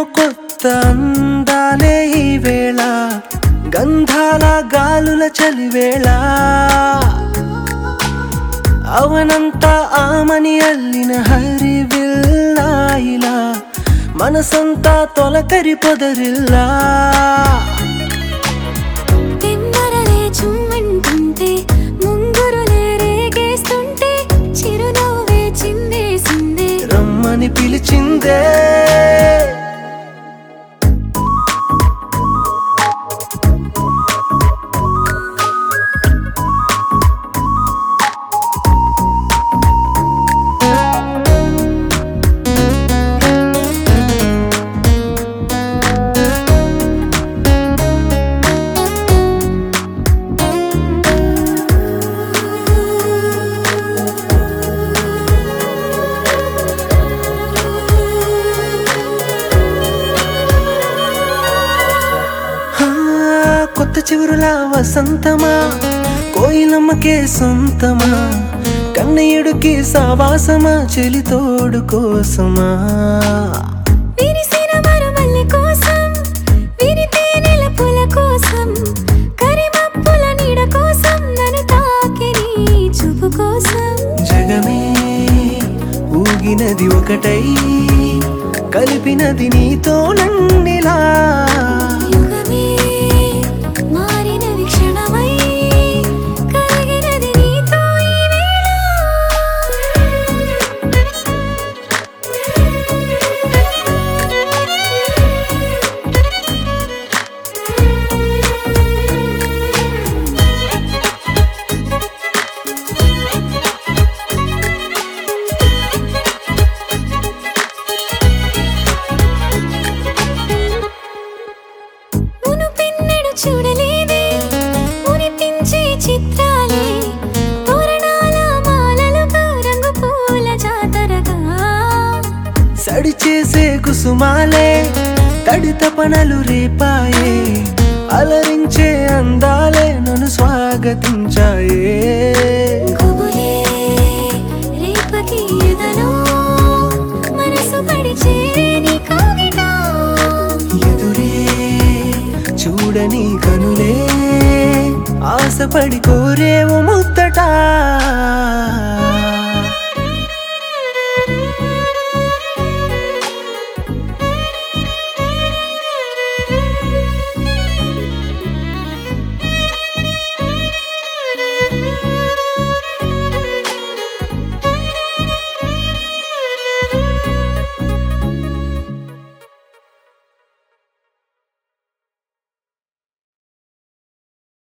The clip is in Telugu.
కొత్త అందాలే ఈ వేళ గంధాల గాలుల చలివేళ అవనంతా ఆమని అల్లిన హరివిల్లా ఇలా మనసంతా తొలకరి పొదరిల్లా తెమ్మరలే చుమ్మంటుంటే ముంగురులే రేగేస్తుంటే చిరునవ్వే చిందేసిందే రమ్మని పిలిచిందే హా, కొత్త చిగురులా వసంతమా కోయిలమ్మకే సొంతమా కన్నయ్యుడికి సావాసమా చెలితోడు కోసమా విరిసిన మరుమల్లి కోసం విరితేనెల పుల కోసం కరిమప్పుల నీడ కోసం నన్ను తాకి నీ చూపు కోసం జగమే ఊగినది ఒకటై కలిపినది నీతో నన్నిలా యుగమే మారిన విక్షణమై కలిగినది నీతో ఈ మునుపెన్నడు చూడలేదే మురిపించే చిత్రాలే తోరణాల మాలలుగా రంగు పూల జాతరగా సడి చేసే కుసుమాలే తడి తపనలు రేపాయే అలరించే అందాలే నన్ను స్వాగతించాయే గుబులే రేపకి ఎదలో మనసు పడి చేరే నీ కోగిట ఎదురే చూడని కనులే ఆశపడి కోరేవు ముద్దట